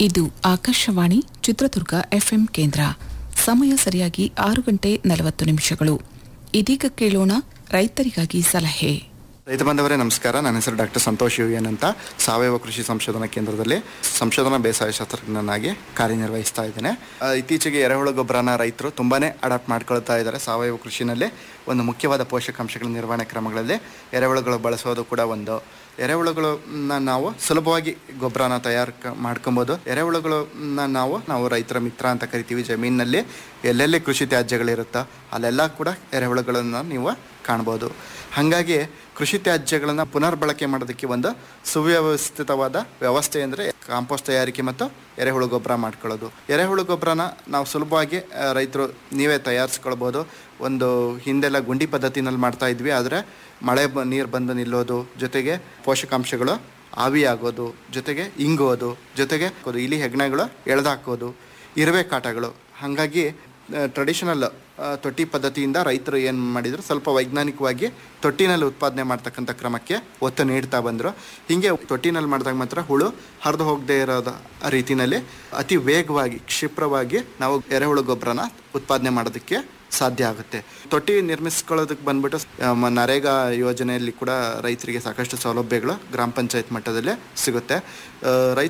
ಇದು ಆಕಾಶವಾಣಿ ಚಿತ್ರದುರ್ಗ ಎಫ್ಎಂ ಕೇಂದ್ರ ಸಮಯ ಸರಿಯಾಗಿ ಆರು ಗಂಟೆ ನಲವತ್ತು ನಿಮಿಷಗಳು ಇದೀಗ ಕೇಳೋಣ ರೈತರಿಗಾಗಿ ಸಲಹೆ ರೈತ ಬಾಂಧವರೇ ನಮಸ್ಕಾರ ನನ್ನ ಹೆಸರು ಡಾಕ್ಟರ್ ಸಂತೋಷ್ ಯುಎನ್ ಅಂತ ಸಾವಯವ ಕೃಷಿ ಸಂಶೋಧನಾ ಕೇಂದ್ರದಲ್ಲಿ ಸಂಶೋಧನಾ ಬೇಸಾಯ ಶಾಸ್ತ್ರಜ್ಞನಾಗಿ ಕಾರ್ಯನಿರ್ವಹಿಸ್ತಾ ಇದ್ದೇನೆ ಆ, ಇತ್ತೀಚೆಗೆ ಎರೆಹುಳು ಗೊಬ್ಬರನ ರೈತರು ತುಂಬಾನೇ ಅಡಾಪ್ಟ್ ಮಾಡ್ಕೊಳ್ತಾ ಇದ್ದಾರೆ ಸಾವಯವ ಕೃಷಿನಲ್ಲಿ ಒಂದು ಮುಖ್ಯವಾದ ಪೋಷಕಾಂಶಗಳ ನಿರ್ವಹಣೆ ಕ್ರಮಗಳಲ್ಲಿ ಎರೆಹುಳುಗಳು ಬಳಸೋದು ಕೂಡ ಒಂದು ಎರೆಹುಳುಗಳನ್ನ ನಾವು ಸುಲಭವಾಗಿ ಗೊಬ್ಬರನ ತಯಾರು ಮಾಡ್ಕೊಬೋದು ಎರೆಹುಳುಗಳನ್ನ ನಾವು ನಾವು ರೈತರ ಮಿತ್ರ ಅಂತ ಕರಿತೀವಿ ಜಮೀನಿನಲ್ಲಿ ಎಲ್ಲೆಲ್ಲಿ ಕೃಷಿ ತ್ಯಾಜ್ಯಗಳಿರುತ್ತೋ ಅಲ್ಲೆಲ್ಲ ಕೂಡ ಎರೆಹುಳುಗಳನ್ನು ನೀವು ಕಾಣ್ಬೋದು ಹಾಗಾಗಿ ಕೃಷಿ ತ್ಯಾಜ್ಯಗಳನ್ನು ಪುನರ್ಬಳಕೆ ಮಾಡೋದಕ್ಕೆ ಒಂದು ಸುವ್ಯವಸ್ಥಿತವಾದ ವ್ಯವಸ್ಥೆ ಅಂದರೆ ಕಾಂಪೋಸ್ಟ್ ತಯಾರಿಕೆ ಮತ್ತು ಎರೆಹುಳು ಗೊಬ್ಬರ ಮಾಡ್ಕೊಳ್ಳೋದು ಎರೆಹುಳು ಗೊಬ್ಬರನ ನಾವು ಸುಲಭವಾಗಿ ಆ, ರೈತರು ನೀವೇ ತಯಾರಿಸ್ಕೊಳ್ಬೋದು ಒಂದು ಹಿಂದೆಲ್ಲ ಗುಂಡಿ ಪದ್ಧತಿನಲ್ಲಿ ಮಾಡ್ತಾ ಇದ್ವಿ ಆದರೆ ಮಳೆ ಬ ನೀರು ಬಂದು ನಿಲ್ಲೋದು ಜೊತೆಗೆ ಪೋಷಕಾಂಶಗಳು ಆವಿಯಾಗೋದು ಜೊತೆಗೆ ಇಂಗೋದು ಜೊತೆಗೆ ಇಲಿ ಹೆಗ್ಣಗಳು ಎಳೆದಾಕೋದು ಇರುವೆ ಕಾಟಗಳು ಹಾಗಾಗಿ ಟ್ರೆಡಿಷನಲ್ ತೊಟ್ಟಿ ಪದ್ಧತಿಯಿಂದ ರೈತರು ಏನು ಮಾಡಿದ್ರು ಸ್ವಲ್ಪ ವೈಜ್ಞಾನಿಕವಾಗಿ ತೊಟ್ಟಿನಲ್ಲಿ ಉತ್ಪಾದನೆ ಮಾಡ್ತಕ್ಕಂಥ ಕ್ರಮಕ್ಕೆ ಒತ್ತು ನೀಡ್ತಾ ಬಂದರು ಹೀಗೆ ತೊಟ್ಟಿನಲ್ಲಿ ಮಾಡಿದಾಗ ಮಾತ್ರ ಹುಳು ಹರಿದು ಹೋಗದೆ ಇರೋದ ರೀತಿಯಲ್ಲಿ ಅತಿ ವೇಗವಾಗಿ ಕ್ಷಿಪ್ರವಾಗಿ ನಾವು ಎರೆಹುಳು ಗೊಬ್ಬರನ ಉತ್ಪಾದನೆ ಮಾಡೋದಕ್ಕೆ ಸಾಧ್ಯ ಆಗುತ್ತೆ ತೊಟ್ಟಿ ನಿರ್ಮಿಸ್ಕೊಳ್ಳೋದಕ್ಕೆ ಬಂದ್ಬಿಟ್ಟು ಆ, ಮ- ನರೇಗಾ ಯೋಜನೆಯಲ್ಲಿ ಕೂಡ ರೈತರಿಗೆ ಸಾಕಷ್ಟು ಸೌಲಭ್ಯಗಳು ಗ್ರಾಮ ಪಂಚಾಯತ್ ಮಟ್ಟದಲ್ಲೇ ಸಿಗುತ್ತೆ ಆ, ರೈತ